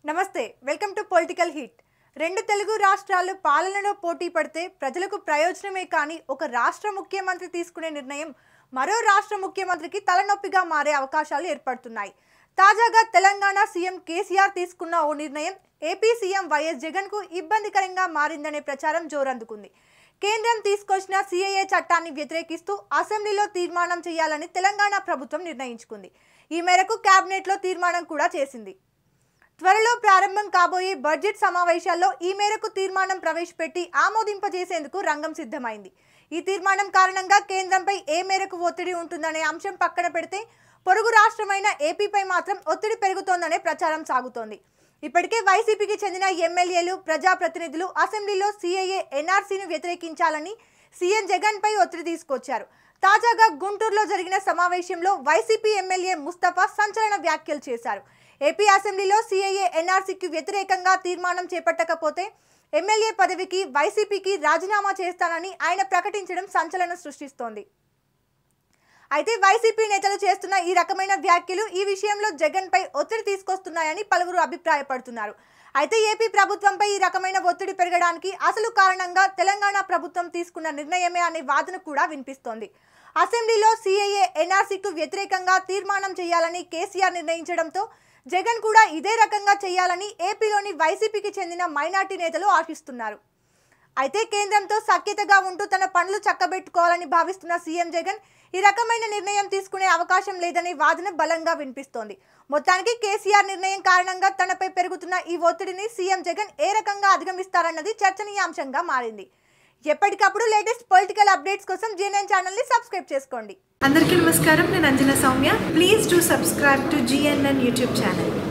నమస్తే welcome to political hit రెండు తెలుగు రాష్ట్రాలు పాలనలో పోటీ పడితే ప్రజలకు ప్రయోజనమే కానీ ఒక రాష్ట్ర ముఖ్యమంత్రి తీసుకునే నిర్ణయం మరో రాష్ట్ర ముఖ్యమంత్రికి తలనొప్పిగా మారే అవకాశాలు ఏర్పడుతున్నాయి తాజాగా తెలంగాణ సీఎం కేసీఆర్ తీసుకున్న ఓ నిర్ణయం ఏపీ సీఎం వైఎస్ జగన్కు ఇబ్బందికరంగా మారిందనే ప్రచారం జోరందుకుంది కేంద్రం తీసుకొచ్చిన సిఏఏ చట్టాన్ని వ్యతిరేకిస్తూ అసెంబ్లీలో తీర్మానం చేయాలని తెలంగాణ ప్రభుత్వం నిర్ణయించుకుంది ఈ మేరకు కేబినెట్లో తీర్మానం కూడా చేసింది త్వరలో ప్రారంభం కాబోయే బడ్జెట్ సమావేశాల్లో ఈ మేరకు తీర్మానం ప్రవేశపెట్టి ఆమోదింపజేసేందుకు రంగం సిద్ధమైంది ఈ తీర్మానం కారణంగా కేంద్రంపై ఏ మేరకు ఒత్తిడి ఉంటుందనే అంశం పక్కన పెడితే పొరుగు రాష్ట్రమైన ఏపీపై మాత్రం ఒత్తిడి పెరుగుతోందనే ప్రచారం సాగుతోంది ఇప్పటికే వైసీపీకి చెందిన ఎమ్మెల్యేలు ప్రజాప్రతినిధులు అసెంబ్లీలో సీఏఏ ఎన్ఆర్సీని వ్యతిరేకించాలని సీఎం జగన్ పై ఒత్తిడి తీసుకొచ్చారు తాజాగా గుంటూరులో జరిగిన సమావేశంలో వైసీపీ ఎమ్మెల్యే ముస్తఫా సంచలన వ్యాఖ్యలు చేశారు ఏపీ అసెంబ్లీలో సీఏఏ ఎన్ఆర్సీకి వ్యతిరేకంగా తీర్మానం చేపట్టకపోతే ఎమ్మెల్యే పదవికి వైసీపీకి రాజీనామా చేస్తానని ఆయన ప్రకటించడం సంచలనం సృష్టిస్తోంది అయితే వైసీపీ నేతలు చేస్తున్న ఈ రకమైన వ్యాఖ్యలు ఈ విషయంలో జగన్ పై ఒత్తిడి తీసుకొస్తున్నాయని పలువురు అభిప్రాయపడుతున్నారు అయితే ఏపీ ప్రభుత్వంపై ఈ రకమైన ఒత్తిడి పెరగడానికి అసలు కారణంగా తెలంగాణ ప్రభుత్వం తీసుకున్న నిర్ణయమే అనే వాదన కూడా వినిపిస్తోంది అసెంబ్లీలో సీఏఏ ఎన్ఆర్సీకు వ్యతిరేకంగా తీర్మానం చేయాలని కేసీఆర్ నిర్ణయించడంతో జగన్ కూడా ఇదే రకంగా చేయాలని ఏపీలోని వైసీపీకి చెందిన మైనార్టీ నేతలు ఆశిస్తున్నారు అయితే కేంద్రంతో సఖ్యతగా ఉంటూ తన పనులు చక్కబెట్టుకోవాలని భావిస్తున్న సీఎం జగన్ ఈ రకమైన నిర్ణయం తీసుకునే అవకాశం లేదనే వాదన బలంగా వినిపిస్తోంది మొత్తానికి కేసీఆర్ నిర్ణయం కారణంగా తనపై పెరుగుతున్న ఈ ఒత్తిడిని సీఎం జగన్ ఏ రకంగా అధిగమిస్తారన్నది చర్చనీయాంశంగా మారింది ఎప్పటికప్పుడు లేటెస్ట్ పొలిటికల్ అప్డేట్స్ కోసం జీఎన్ఎన్ ఛానల్ని సబ్స్క్రైబ్ చేసుకోండి అందరికీ నమస్కారం నేను Anjana Soumya please do subscribe to GNN YouTube channel